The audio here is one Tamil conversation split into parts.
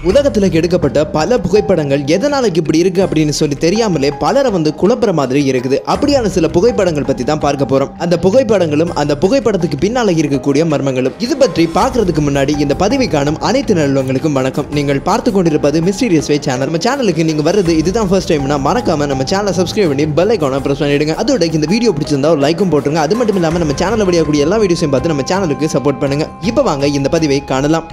உலகத்துல எடுக்கப்பட்ட பல புகைப்படங்கள் எதனால இப்படி இருக்கு அப்படின்னு சொல்லி தெரியாமலே பலரை வந்து குழப்புற மாதிரி இருக்குது அப்படியான சில புகைப்படங்கள் பத்தி தான் பார்க்க போறோம் அந்த புகைப்படங்களும் அந்த புகைப்படத்துக்கு பின்னால இருக்கக்கூடிய மர்மங்களும் இது பற்றி பார்க்கறதுக்கு முன்னாடி இந்த பதிவை காணும் அனைத்து நல்லவங்களுக்கும் வணக்கம் நீங்கள் பார்த்து கொண்டிருப்பது மிஸ்டீரியஸ் வே சேனல் நம்ம சேனலுக்கு நீங்க வர்றது இதுதான் ஃபர்ஸ்ட் டைம்னா மறக்காம நம்ம சேனலை சப்ஸ்கிரைப் பண்ணி பெல் ஐக்கான பிரஸ் பண்ணிடுங்க அதோட இந்த வீடியோ பிடிச்சிருந்தா ஒரு லைக்கும் போட்டுருங்க அது மட்டும் இல்லாம நம்ம சேனல்ல வெளியாகக்கூடிய எல்லா வீடியோஸையும் பார்த்து நம்ம சேனலுக்கு சப்போர்ட் பண்ணுங்க இப்போ வாங்க இந்த பதிவை காணலாம்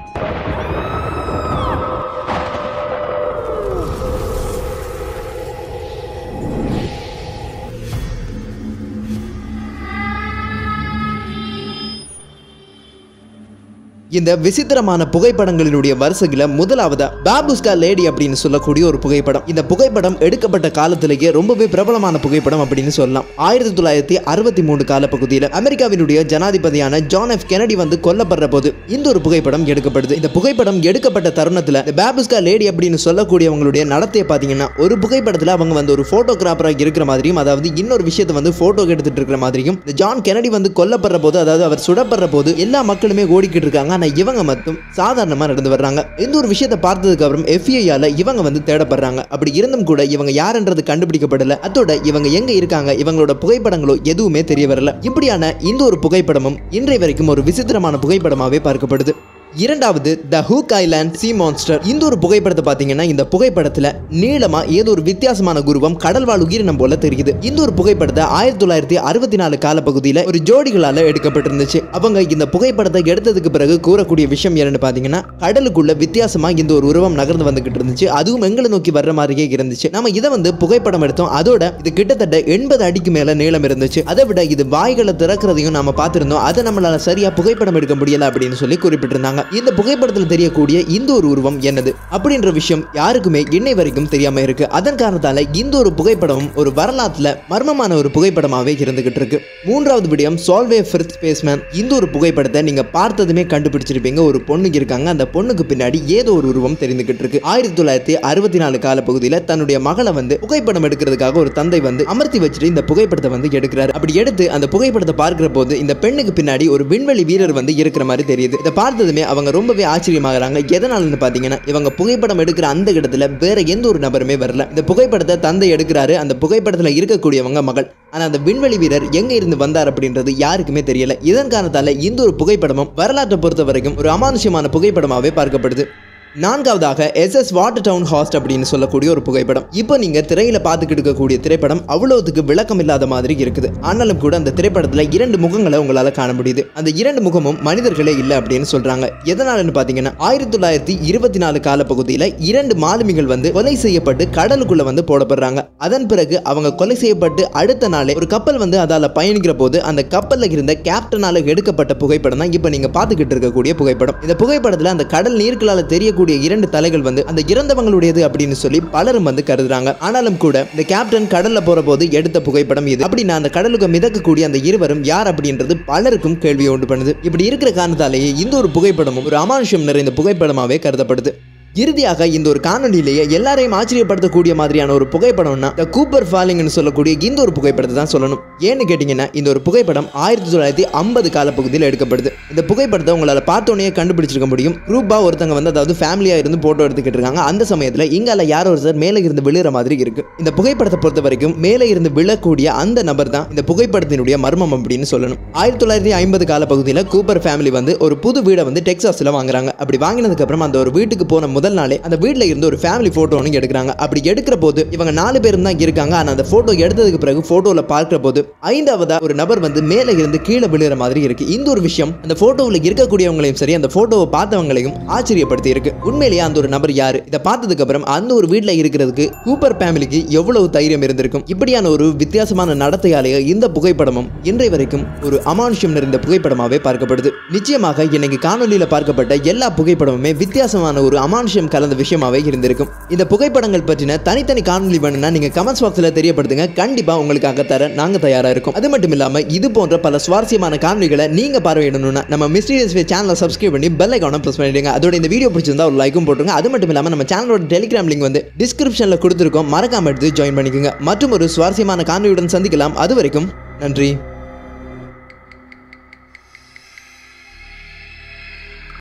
இந்த விசித்திரமான புகைப்படங்களினுடைய வரிசையில முதலாவதா பாபுஸ்கா லேடி அப்படின்னு சொல்லக்கூடிய ஒரு புகைப்படம் இந்த புகைப்படம் எடுக்கப்பட்ட காலத்திலேயே ரொம்பவே பிரபலமான புகைப்படம் அப்படின்னு சொல்லலாம் ஆயிரத்தி தொள்ளாயிரத்தி அறுபத்தி மூணு காலப்பகுதியில் அமெரிக்காவினுடைய ஜனாதிபதியான ஜான் எஃப் கெனடி வந்து கொல்லப்படுற போது இந்த ஒரு புகைப்படம் எடுக்கப்படுது இந்த புகைப்படம் எடுக்கப்பட்ட தருணத்துல இந்த பாபுஸ்கா லேடி அப்படின்னு சொல்லக்கூடியவங்களுடைய நடத்தையை பார்த்தீங்கன்னா ஒரு புகைப்படத்துல அவங்க வந்து ஒரு போட்டோகிராஃபராக இருக்கிற மாதிரியும் அதாவது இன்னொரு விஷயத்தை வந்து போட்டோ எடுத்துட்டு இருக்கிற மாதிரியும் இந்த ஜான் கெனடி வந்து கொல்லப்படுற போது அதாவது அவர் சுடப்படுற போது எல்லா மக்களுமே ஓடிக்கிட்டு இருக்காங்க ஆனா இவங்க மட்டும் சாதாரணமா நடந்து வர்றாங்க இந்த ஒரு விஷயத்தை பார்த்ததுக்கு அப்புறம் எஃப்ஐஆல இவங்க வந்து தேடப்படுறாங்க அப்படி இருந்தும் கூட இவங்க யாருன்றது கண்டுபிடிக்கப்படல அதோட இவங்க எங்க இருக்காங்க இவங்களோட புகைப்படங்களோ எதுவுமே தெரிய வரல இப்படியான இந்த ஒரு புகைப்படமும் இன்றைய வரைக்கும் ஒரு விசித்திரமான புகைப்படமாவே பார்க்கப்படுது இரண்டாவது the Hook Island sea monster இந்த ஒரு புகைப்படத்தை பார்த்தீங்கன்னா இந்த புகைப்படத்துல நீளமா ஏதோ ஒரு வித்தியாசமான குருவம் கடல்வாழ் உயிரினம் போல தெரியுது இந்த ஒரு புகைப்படத்தை ஆயிரத்தி தொள்ளாயிரத்தி அறுபத்தி நாலு காலப்பகுதியில் ஒரு ஜோடிகளால எடுக்கப்பட்டிருந்துச்சு அவங்க இந்த புகைப்படத்தை எடுத்ததுக்கு பிறகு கூறக்கூடிய விஷயம் என்னன்னு பார்த்தீங்கன்னா கடலுக்குள்ள வித்தியாசமா இந்த ஒரு உருவம் நகர்ந்து வந்துகிட்டு இருந்துச்சு அதுவும் எங்களை நோக்கி வர்ற மாதிரியே இருந்துச்சு நம்ம இதை வந்து புகைப்படம் எடுத்தோம் அதோட இது கிட்டத்தட்ட எண்பது அடிக்கு மேல நீளம் இருந்துச்சு அதை விட இது வாய்களை திறக்கிறதையும் நாம பார்த்திருந்தோம் அதை நம்மளால சரியா புகைப்படம் எடுக்க முடியல அப்படின்னு சொல்லி குறிப்பிட்டிருந்தாங்க இந்த புகைப்படத்தில் தெரியக்கூடிய இந்த ஒரு உருவம் என்னது அப்படின்ற விஷயம் யாருக்குமே இன்னை வரைக்கும் தெரியாம இருக்கு அதன் காரணத்தால இந்த ஒரு புகைப்படமும் ஒரு வரலாற்றுல மர்மமான ஒரு புகைப்படமாவே இருந்துகிட்டு இருக்கு மூன்றாவது விடயம் சால்வே ஃபிர்த் ஸ்பேஸ்மேன் இந்த ஒரு புகைப்படத்தை நீங்க பார்த்ததுமே கண்டுபிடிச்சிருப்பீங்க ஒரு பொண்ணு இருக்காங்க அந்த பொண்ணுக்கு பின்னாடி ஏதோ ஒரு உருவம் தெரிந்துகிட்டு இருக்கு ஆயிரத்தி தொள்ளாயிரத்தி அறுபத்தி நாலு கால பகுதியில் தன்னுடைய மகளை வந்து புகைப்படம் எடுக்கிறதுக்காக ஒரு தந்தை வந்து அமர்த்தி வச்சுட்டு இந்த புகைப்படத்தை வந்து எடுக்கிறாரு அப்படி எடுத்து அந்த புகைப்படத்தை பார்க்கிற போது இந்த பெண்ணுக்கு பின்னாடி ஒரு விண்வெளி வீரர் வந்து இருக்கிற மாதிரி தெரியுது இதை பார்த்ததுமே அவங்க ரொம்பவே ஆச்சரியமாகறாங்க எதனாலன்னு பார்த்தீங்கன்னா இவங்க புகைப்படம் எடுக்கிற அந்த இடத்துல வேற எந்த ஒரு நபருமே வரல இந்த புகைப்படத்தை தந்தை எடுக்கிறாரு அந்த புகைப்படத்தில் இருக்கக்கூடியவங்க மகள் ஆனால் அந்த விண்வெளி வீரர் எங்க இருந்து வந்தார் அப்படின்றது யாருக்குமே தெரியல இதன் காரணத்தால இந்த ஒரு புகைப்படமும் வரலாற்றை பொறுத்த வரைக்கும் ஒரு அமானுஷ்யமான புகைப்படமாகவே பார்க்கப்படுது நான்காவதாக S S Watertown ghost அப்படின்னு சொல்லக்கூடிய ஒரு புகைப்படம் இப்போ நீங்க திரையில பார்த்துக்கிட்டு இருக்கக்கூடிய திரைப்படம் அவ்வளவுக்கு விளக்கம் இல்லாத மாதிரி இருக்குது ஆனாலும் கூட அந்த திரைப்படத்துல இரண்டு முகங்களை உங்களால காண முடியுது அந்த இரண்டு முகமும் மனிதர்களே இல்லை அப்படின்னு சொல்றாங்க எதனாலன்னு பாத்தீங்கன்னா ஆயிரத்தி தொள்ளாயிரத்தி இருபத்தி நாலு காலப்பகுதியில இரண்டு மாலுமிகள் வந்து கொலை செய்யப்பட்டு கடலுக்குள்ள வந்து போடப்படுறாங்க அதன் பிறகு அவங்க கொலை செய்யப்பட்டு அடுத்த நாளே ஒரு கப்பல் வந்து அதால பயணிக்கிற போது அந்த கப்பல்ல இருந்த கேப்டனால எடுக்கப்பட்ட புகைப்படம் தான் இப்போ நீங்க பார்த்துக்கிட்டு இருக்கக்கூடிய புகைப்படம் இந்த புகைப்படத்துல அந்த கடல் நீர்களால தெரியக்கூடிய இரண்டு தலைகள் வந்து அந்த இறந்தவங்களுடையது அப்படின்னு சொல்லி பலரும் வந்து கருதுறாங்க ஆனாலும் கூட இந்த கேப்டன் கடல்ல போற போது எடுத்த புகைப்படம் இது அப்படின்னா அந்த கடலுக்கு மிதக்கக்கூடிய அந்த இருவரும் யார் அப்படின்றது பலருக்கும் கேள்வியை உண்டு பண்ணுது இப்படி இருக்கிற காரணத்தாலேயே இந்த ஒரு புகைப்படமும் ஒரு அமானுஷம் நிறைந்த புகைப்படமாவே கருதப்படுது இறுதியாக இந்த ஒரு காணொலியிலேயே எல்லாரையும் ஆச்சரியப்படுத்தக்கூடிய மாதிரியான ஒரு புகைப்படம்னா த கூப்பர் ஃபாலிங்னு சொல்லக்கூடிய இந்த ஒரு புகைப்படத்தை தான் சொல்லணும் ஏன்னு கேட்டிங்கன்னா இந்த ஒரு புகைப்படம் ஆயிரத்தி தொள்ளாயிரத்தி ஐம்பது காலப்பகுதியில் எடுக்கப்படுது இந்த புகைப்படத்தை உங்களால் பார்த்தோன்னே கண்டுபிடிச்சிருக்க முடியும் குரூப்பாக ஒருத்தங்க வந்து அதாவது ஃபேமிலியாக இருந்து போட்டோ எடுத்துக்கிட்டு இருக்காங்க அந்த சமயத்தில் இங்கால யாரோ ஒருத்தர் மேலே இருந்து விழுற மாதிரி இருக்கு இந்த புகைப்படத்தை பொறுத்த வரைக்கும் மேலே இருந்து விழக்கூடிய அந்த நபர் தான் இந்த புகைப்படத்தினுடைய மர்மம் அப்படின்னு சொல்லணும் ஆயிரத்தி தொள்ளாயிரத்தி ஐம்பது காலப்பகுதியில் கூப்பர் ஃபேமிலி வந்து ஒரு புது வீடை வந்து டெக்ஸாஸில் வாங்குறாங்க அப்படி வாங்கினதுக்கு அப்புறம் அந்த ஒரு வீட்டுக்கு போன முதல் நாளே அந்த வீட்டில் இருந்து ஒரு ஃபேமிலி ஃபோட்டோ ஒன்று எடுக்கிறாங்க அப்படி எடுக்கிற போது இவங்க நாலு பேரும் தான் இருக்காங்க ஆனால் அந்த ஃபோட்டோ எடுத்ததுக்கு பிறகு ஃபோட்டோவில் பார்க்குற போது ஐந்தாவதா ஒரு நபர் வந்து மேலே இருந்து கீழே விழுகிற மாதிரி இருக்கு இந்த ஒரு விஷயம் அந்த ஃபோட்டோவில் இருக்கக்கூடியவங்களையும் சரி அந்த ஃபோட்டோவை பார்த்தவங்களையும் ஆச்சரியப்படுத்தி இருக்கு உண்மையிலேயே அந்த ஒரு நபர் யாரு இதை பார்த்ததுக்கு அப்புறம் அந்த ஒரு வீட்டில் இருக்கிறதுக்கு கூப்பர் ஃபேமிலிக்கு எவ்வளவு தைரியம் இருந்திருக்கும் இப்படியான ஒரு வித்தியாசமான நடத்தையாலேயே இந்த புகைப்படமும் இன்றைய வரைக்கும் ஒரு அமானுஷ்யம் நிறைந்த புகைப்படமாகவே பார்க்கப்படுது நிச்சயமாக இன்னைக்கு காணொலியில் பார்க்கப்பட்ட எல்லா புகைப்படமுமே வித்தியாசமான ஒரு அமானுஷ்யம் கலந்த விஷயமாவே இருந்திருக்கும் இந்த புகைப்படங்கள் பற்றின தனித்தனி காணொலி வேணும்னா நீங்க கமெண்ட்ஸ் பாக்ஸ்ல தெரியப்படுத்துங்க கண்டிப்பா உங்களுக்காக தர நாங்க தயாரா இருக்கோம் அது மட்டும் இல்லாம இது போன்ற பல சுவாரஸ்யமான காணொலிகளை நீங்க பார்வையிடணும்னா நம்ம மிஸ்டீரியஸ் வே சேனலை சப்ஸ்கிரைப் பண்ணி பெல் ஐக்கான பிரஸ் பண்ணிடுங்க அதோட இந்த வீடியோ பிடிச்சிருந்தா ஒரு லைக்கும் போட்டுருங்க அது மட்டும் இல்லாம நம்ம சேனலோட டெலிகிராம் லிங்க் வந்து டிஸ்கிரிப்ஷன்ல கொடுத்துருக்கோம் மறக்காம எடுத்து ஜாயின் பண்ணிக்கோங்க மற்றும் ஒரு சுவாரஸ்யமான காணொலியுடன் சந்திக்கலாம் அது வரைக்கும் நன்றி